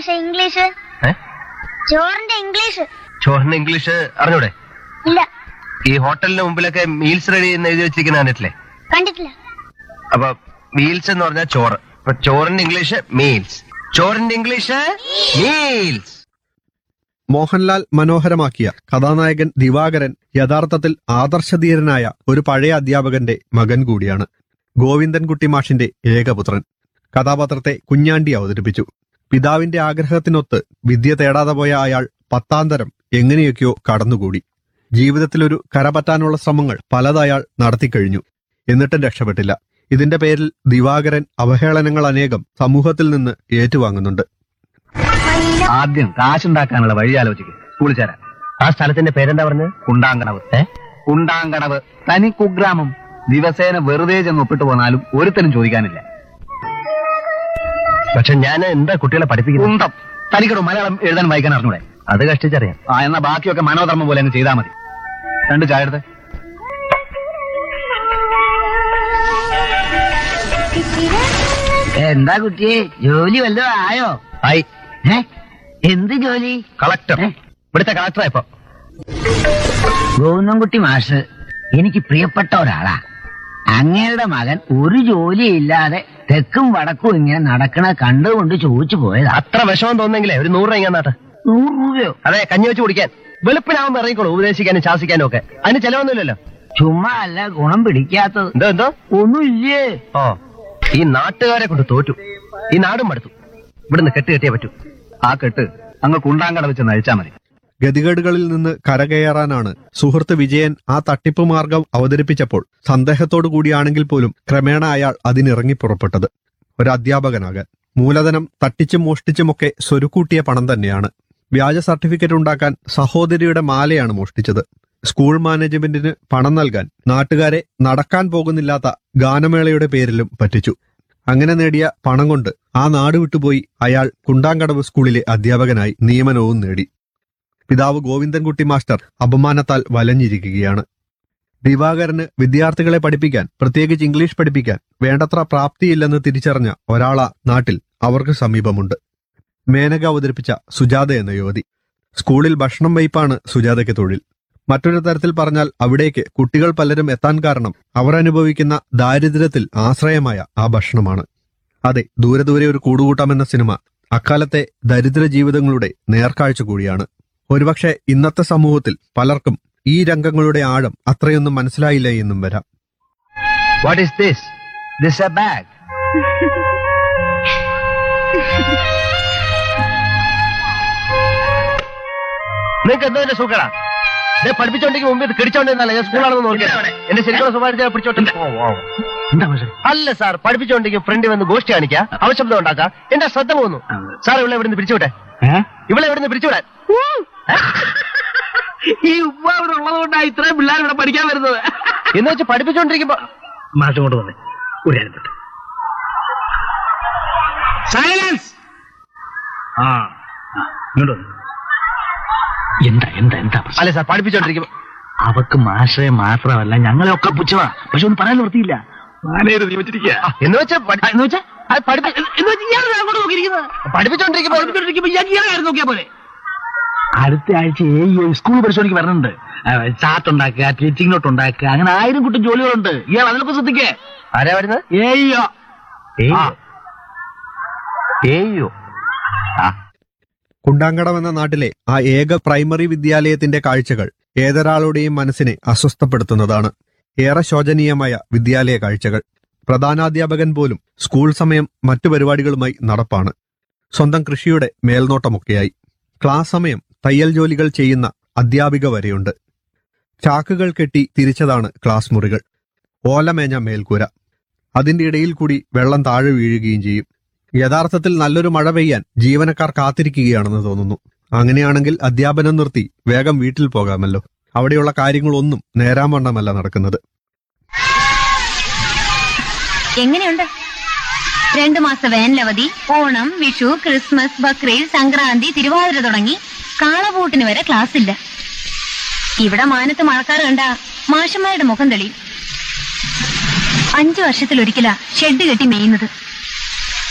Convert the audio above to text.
മാഷ ഇംഗ്ലീഷ് ഏ? ചോറിന്റെ ഇംഗ്ലീഷ് ചോറിന് ഇംഗ്ലീഷ് അറിഞ്ഞൂടെ ഇല്ല ഈ ഹോട്ടലിന് മുമ്പിലൊക്കെ മീൽസ് റെഡി എന്ന് എഴുതി വെച്ചിരിക്കുന്ന കണ്ടിട്ടില്ലേ കണ്ടിട്ടില്ല അപ്പൊ മീൽസ് എന്ന് പറഞ്ഞാൽ ചോറ് അപ്പൊ ചോറിന്റെ ഇംഗ്ലീഷ് മീൽസ് ചോറിന്റെ ഇംഗ്ലീഷ് മീൽസ് മോഹൻലാൽ മനോഹരമാക്കിയ കഥാനായകൻ ദിവാകരൻ യഥാർത്ഥത്തിൽ ആദർശധീരനായ ഒരു പഴയ അധ്യാപകന്റെ മകൻ കൂടിയാണ് ഗോവിന്ദൻകുട്ടി മാഷിന്റെ ഏകപുത്രൻ കഥാപാത്രത്തെ കുഞ്ഞാണ്ടി അവതരിപ്പിച്ചു പിതാവിന്റെ ആഗ്രഹത്തിനൊത്ത് വിദ്യ തേടാതെ പോയ അയാൾ പത്താന്തരം എങ്ങനെയൊക്കെയോ കടന്നുകൂടി ജീവിതത്തിലൊരു കരപറ്റാനുള്ള ശ്രമങ്ങൾ പലതയാൾ നടത്തിക്കഴിഞ്ഞു എന്നിട്ടും രക്ഷപ്പെട്ടില്ല ഇതിന്റെ പേരിൽ ദിവാകരൻ അവഹേളനങ്ങൾ അനേകം സമൂഹത്തിൽ നിന്ന് ഏറ്റുവാങ്ങുന്നുണ്ട് ആദ്യം കാശുണ്ടാക്കാനുള്ള വഴി ആലോചിക്കും സ്കൂളിൽ ചേരാൻ ആ സ്ഥലത്തിന്റെ പേരെന്താ പറഞ്ഞത് കുണ്ടാങ്കടവ് ഏ കുണ്ടാങ്കടവ് തനി കുഗ്രാമം ദിവസേന വെറുതെ ചെന്ന് ഒപ്പിട്ട് പോന്നാലും ഒരുത്തനും ചോദിക്കാനില്ല പക്ഷെ ഞാൻ എന്താ കുട്ടികളെ പഠിപ്പിക്കുന്നത് കുന്തം തനിക്കടോ മലയാളം എഴുതാൻ വായിക്കാൻ അറിഞ്ഞൂടെ അത് കഷ്ടിച്ചറിയാം ആ എന്നാ ബാക്കിയൊക്കെ മനോധർമ്മം പോലെ അങ്ങ് ചെയ്താൽ മതി രണ്ട് ചായ എടുത്ത് എന്താ കുട്ടിയെ ജോലി വല്ലതും ആയോ ആയി ഏ എന്ത് ജോലി കളക്ടർ ഏ? ഇവിടുത്തെ കളക്ടറാ ഇപ്പൊ ഗോവിന്ദൻകുട്ടി മാഷ് എനിക്ക് പ്രിയപ്പെട്ട ഒരാളാ അങ്ങയുടെ മകൻ ഒരു ജോലിയില്ലാതെ തെക്കും വടക്കും ഇങ്ങനെ നടക്കണ കണ്ടുകൊണ്ട് ചോദിച്ചു പോയതാ അത്ര വിഷമം തോന്നെങ്കിലേ ഒരു നൂറ് രൂപ നാട്ടെ നൂറ് രൂപയോ അതെ കഞ്ഞി വെച്ച് കുടിക്കാൻ വെളുപ്പിനാവുമ്പോ ഇറങ്ങിക്കോളൂ ഉപദേശിക്കാനും ശാസിക്കാനും ഒക്കെ അതിന് ചെലവൊന്നുമില്ലല്ലോ ചുമ്മാ അല്ല ഗുണം പിടിക്കാത്തത് എന്തോ എന്തോ ഒന്നുമില്ലേ ഓ ഈ നാട്ടുകാരെ കൊണ്ട് തോറ്റു ഈ നാടും മടുത്തു ഇവിടുന്ന് കെട്ട് കെട്ടിയേ പറ്റൂ ആ കെട്ട് അങ്ങ് കുണ്ടാങ്കടവ് ചെന്ന് അഴിച്ചാൽ മതി ഗതികേടുകളിൽ നിന്ന് കരകയറാനാണ് സുഹൃത്ത് വിജയൻ ആ തട്ടിപ്പ് മാർഗം അവതരിപ്പിച്ചപ്പോൾ സന്ദേഹത്തോടു കൂടിയാണെങ്കിൽ പോലും ക്രമേണ അയാൾ അതിനിറങ്ങി പുറപ്പെട്ടത് ഒരു അധ്യാപകനാകാൻ മൂലധനം തട്ടിച്ചും മോഷ്ടിച്ചുമൊക്കെ സ്വരുക്കൂട്ടിയ പണം തന്നെയാണ് വ്യാജ സർട്ടിഫിക്കറ്റ് ഉണ്ടാക്കാൻ സഹോദരിയുടെ മാലയാണ് മോഷ്ടിച്ചത് സ്കൂൾ മാനേജ്മെന്റിന് പണം നൽകാൻ നാട്ടുകാരെ നടക്കാൻ പോകുന്നില്ലാത്ത ഗാനമേളയുടെ പേരിലും പറ്റിച്ചു അങ്ങനെ നേടിയ പണം കൊണ്ട് ആ നാട് വിട്ടുപോയി അയാൾ കുണ്ടാങ്കടവ് സ്കൂളിലെ അധ്യാപകനായി നിയമനവും നേടി പിതാവ് ഗോവിന്ദൻകുട്ടി മാസ്റ്റർ അപമാനത്താൽ വലഞ്ഞിരിക്കുകയാണ് ദിവാകരന് വിദ്യാർത്ഥികളെ പഠിപ്പിക്കാൻ പ്രത്യേകിച്ച് ഇംഗ്ലീഷ് പഠിപ്പിക്കാൻ വേണ്ടത്ര പ്രാപ്തിയില്ലെന്ന് തിരിച്ചറിഞ്ഞ ഒരാളാ നാട്ടിൽ അവർക്ക് സമീപമുണ്ട് മേനക അവതരിപ്പിച്ച സുജാത എന്ന യുവതി സ്കൂളിൽ ഭക്ഷണം വയ്പാണ് സുജാതയ്ക്ക് തൊഴിൽ മറ്റൊരു തരത്തിൽ പറഞ്ഞാൽ അവിടേക്ക് കുട്ടികൾ പലരും എത്താൻ കാരണം അവർ അനുഭവിക്കുന്ന ദാരിദ്ര്യത്തിൽ ആശ്രയമായ ആ ഭക്ഷണമാണ് അതെ ദൂരെ ദൂരെ ഒരു കൂടുകൂട്ടം എന്ന സിനിമ അക്കാലത്തെ ദരിദ്ര ജീവിതങ്ങളുടെ നേർക്കാഴ്ച കൂടിയാണ് ഒരുപക്ഷെ ഇന്നത്തെ സമൂഹത്തിൽ പലർക്കും ഈ രംഗങ്ങളുടെ ആഴം അത്രയൊന്നും മനസ്സിലായില്ല എന്നും വരാം what is this this a bag നിങ്ങൾക്ക് എന്തോ എന്റെ സുഖടാ പഠിപ്പിച്ചോണ്ടെങ്കിൽ മുമ്പ് ഇത് കിടിച്ചോണ്ടിരുന്നല്ലേ ഞാൻ സ്കൂളാണെന്ന് നോക്കിയത് എന്റെ ശരിക്കുള്ള സ്വഭാവം പിടിച്ചോട്ടെ എന്താ പക്ഷേ അല്ല സാർ പഠിപ്പിച്ചോണ്ടെങ്കിൽ ഫ്രണ്ട് വന്ന് ഗോഷ്ടി കാണിക്കുക ആവശ്യബദ്ധം ഉണ്ടാക്കുക എന്റെ ശ്രദ്ധ പോകുന്നു സാർ ഇവിടെ ഇവിടുന്ന് പിരിച്ചുവിട്ടെ ഇവിടെ ഇവിടുന്ന് പിരിച്ചുവിടാൻ ഈ ഉപ്പ അവിടെ ഉള്ളതുകൊണ്ടാ ഇത്രയും പിള്ളേർ ഇവിടെ പഠിക്കാൻ വരുന്നത് എന്ന് വെച്ച് പഠിപ്പിച്ചോണ്ടിരിക്കുമ്പോ മാഷ് കൊണ്ട് വന്നേ ഒരു കാര്യം തൊട്ട് സൈലൻസ് ആ ആ, ഇങ്ങോട്ട് വന്നേ. എന്താ എന്താ എന്താ പ്രശ്നം? അല്ല സാർ പഠിപ്പിച്ചോണ്ടിരിക്കുമ്പോ അവക്ക് മാഷെ മാത്രമല്ല ഞങ്ങളെ ഒക്കെ പുച്ഛവാ പക്ഷെ ഒന്നും പറയാൻ നിർത്തിയില്ല മാനേര് നിയമിച്ചിരിക്കുക ആ, എന്ന് വെച്ച് പഠി- എന്ന് വെച്ചാ അത് പഠിപ്പി- എന്ന് വെച്ചാ ഇയാൾ അങ്ങോട്ട് നോക്കിയിരിക്കുന്നത് പഠിപ്പിച്ചോണ്ടിരിക്കുമ്പോ പഠിപ്പിച്ചോണ്ടിരിക്കുമ്പോ ഇയാൾക്ക് ഇയാളെ കാര്യം നോക്കിയാ പോലെ അടുത്ത ആഴ്ച ഈ സ്കൂൾ പരിശോധനയ്ക്ക് വരണുണ്ട് ചാർട്ട് ഉണ്ടാക്കുക ടീച്ചിങ് നോട്ട് ഉണ്ടാക്കുക അങ്ങനെ ആയിരം കുട്ടി ജോലികളുണ്ട് ഇയാൾ അതിനൊക്കെ ശ്രദ്ധിക്കേ ആരാ വരുന്നത് ഏയ്യോ ഏയ്യോ. ഏയ്യോ ആ കുണ്ടാങ്കടം എന്ന നാട്ടിലെ ആ ഏക പ്രൈമറി വിദ്യാലയത്തിന്റെ കാഴ്ചകൾ ഏതൊരാളുടെയും മനസ്സിനെ അസ്വസ്ഥപ്പെടുത്തുന്നതാണ് ഏറെ ശോചനീയമായ വിദ്യാലയ കാഴ്ചകൾ പ്രധാനാധ്യാപകൻ പോലും സ്കൂൾ സമയം മറ്റു പരിപാടികളുമായി നടപ്പാണ് സ്വന്തം കൃഷിയുടെ മേൽനോട്ടമൊക്കെയായി ക്ലാസ് സമയം തയ്യൽ ജോലികൾ ചെയ്യുന്ന അധ്യാപിക വരെയുണ്ട് ചാക്കുകൾ കെട്ടി തിരിച്ചതാണ് ക്ലാസ് മുറികൾ ഓലമേഞ്ഞ മേൽക്കൂര അതിന്റെ ഇടയിൽ കൂടി വെള്ളം താഴെ വീഴുകയും ചെയ്യും യഥാർത്ഥത്തിൽ നല്ലൊരു മഴ പെയ്യാൻ ജീവനക്കാർ കാത്തിരിക്കുകയാണെന്ന് തോന്നുന്നു അങ്ങനെയാണെങ്കിൽ അധ്യാപനം നിർത്തി വേഗം വീട്ടിൽ പോകാമല്ലോ അവിടെയുള്ള കാര്യങ്ങളൊന്നും നേരാമണ്ണമല്ല നടക്കുന്നത് എങ്ങനെയുണ്ട് രണ്ടു മാസ വേനലവധി ഓണം വിഷു ക്രിസ്മസ് ബക്രീദ് സംക്രാന്തി തിരുവാതിര തുടങ്ങി കാളപൂട്ടിന് വരെ ക്ലാസ് ഇല്ല ഇവിടെ മാനത്ത് മഴക്കാർ കണ്ട മാഷന്മാരുടെ മുഖം തെളിയും അഞ്ചു വർഷത്തിലൊരിക്കലാ ഷെഡ് കെട്ടി മേയുന്നത്